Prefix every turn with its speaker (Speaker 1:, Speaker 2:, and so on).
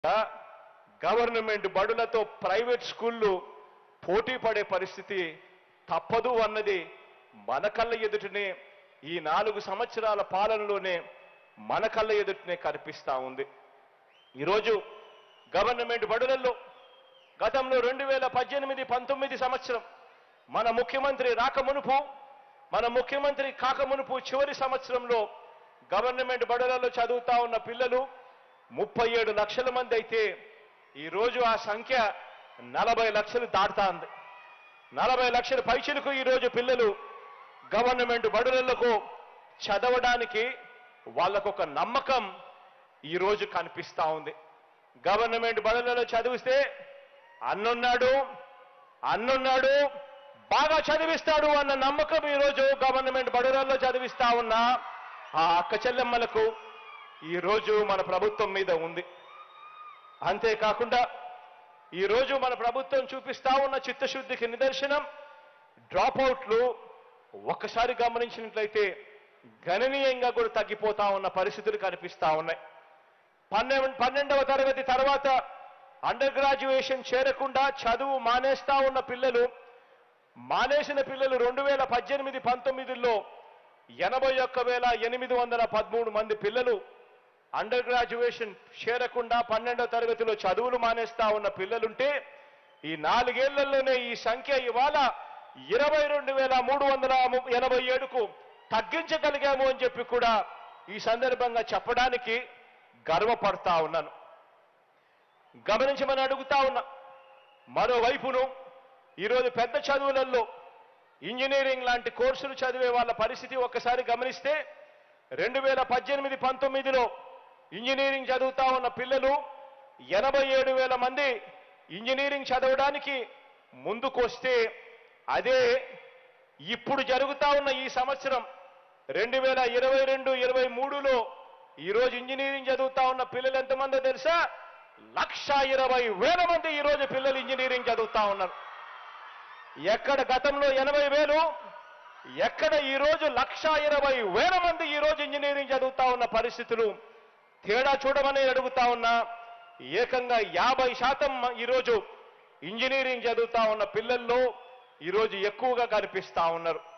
Speaker 1: government బడులతో private స్కూళ్ళు పోటీ పడే పరిస్థితి తప్పదు అన్నది మన కళ్ళ ఎదుటనే ఈ నాలుగు సంవత్సరాల పాలనలోనే మన కళ్ళ ఎదుటనే కనిపిస్తా ఉంది ఈరోజు గవర్నమెంట్ బడులలో గతంలో రెండు వేల పద్దెనిమిది పంతొమ్మిది సంవత్సరం మన ముఖ్యమంత్రి రాకమునుపు మన ముఖ్యమంత్రి కాకమునుపు చివరి సంవత్సరంలో గవర్నమెంట్ బడులలో చదువుతా ఉన్న పిల్లలు ముప్పై ఏడు లక్షల మంది అయితే ఈరోజు ఆ సంఖ్య నలభై లక్షలు దాటుతా ఉంది నలభై లక్షల పైచులకు ఈరోజు పిల్లలు గవర్నమెంట్ బడులకు చదవడానికి వాళ్ళకొక నమ్మకం ఈరోజు కనిపిస్తా ఉంది గవర్నమెంట్ బడులలో చదివిస్తే అన్నున్నాడు అన్నున్నాడు బాగా చదివిస్తాడు అన్న నమ్మకం ఈరోజు గవర్నమెంట్ బడులలో చదివిస్తా ఉన్న ఆ అక్క చెల్లెమ్మలకు ఈరోజు మన ప్రభుత్వం మీద ఉంది అంతేకాకుండా ఈరోజు మన ప్రభుత్వం చూపిస్తా ఉన్న చిత్తశుద్ధికి నిదర్శనం డ్రాప్ అవుట్లు ఒక్కసారి గమనించినట్లయితే గణనీయంగా కూడా తగ్గిపోతా ఉన్న పరిస్థితులు కనిపిస్తా ఉన్నాయి పన్నెండు పన్నెండవ తరగతి తర్వాత అండర్ గ్రాడ్యుయేషన్ చేరకుండా చదువు మానేస్తా ఉన్న పిల్లలు మానేసిన పిల్లలు రెండు వేల పద్దెనిమిది పంతొమ్మిదిలో ఎనభై ఒక్క వేల ఎనిమిది వందల పదమూడు మంది పిల్లలు అండర్ గ్రాడ్యుయేషన్ చేరకుండా పన్నెండవ తరగతిలో చదువులు మానేస్తా ఉన్న పిల్లలుంటే ఈ నాలుగేళ్లలోనే ఈ సంఖ్య ఇవాళ ఇరవై రెండు వేల మూడు వందల ము- ఎనభై ఏడుకు తగ్గించగలిగాము అని చెప్పి కూడా ఈ సందర్భంగా చెప్పడానికి గర్వపడతా ఉన్నాను గమనించమని అడుగుతా ఉన్నా మరోవైపును ఈరోజు పెద్ద చదువులలో ఇంజనీరింగ్ లాంటి కోర్సులు చదివే వాళ్ళ పరిస్థితి ఒక్కసారి గమనిస్తే రెండు వేల పద్దెనిమిది పంతొమ్మిదిలో ఇంజనీరింగ్ చదువుతా ఉన్న పిల్లలు ఎనభై ఏడు వేల మంది ఇంజనీరింగ్ చదవడానికి ముందుకొస్తే అదే ఇప్పుడు జరుగుతా ఉన్న ఈ సంవత్సరం రెండు వేల ఇరవై రెండు ఇరవై మూడులో ఈరోజు ఇంజనీరింగ్ చదువుతా ఉన్న పిల్లలు ఎంతమందో తెలుసా లక్ష ఇరవై వేల మంది ఈరోజు పిల్లలు ఇంజనీరింగ్ చదువుతా ఉన్నారు ఎక్కడ గతంలో ఎనభై వేలు ఎక్కడ ఈ రోజు లక్ష ఇరవై వేల మంది ఈ రోజు ఇంజనీరింగ్ చదువుతా ఉన్న పరిస్థితులు తేడా చూడమని అడుగుతా ఉన్నా ఏకంగా యాభై శాతం మ- ఈరోజు ఇంజనీరింగ్ చదువుతా ఉన్న పిల్లల్లో ఈరోజు ఎక్కువగా కనిపిస్తా ఉన్నారు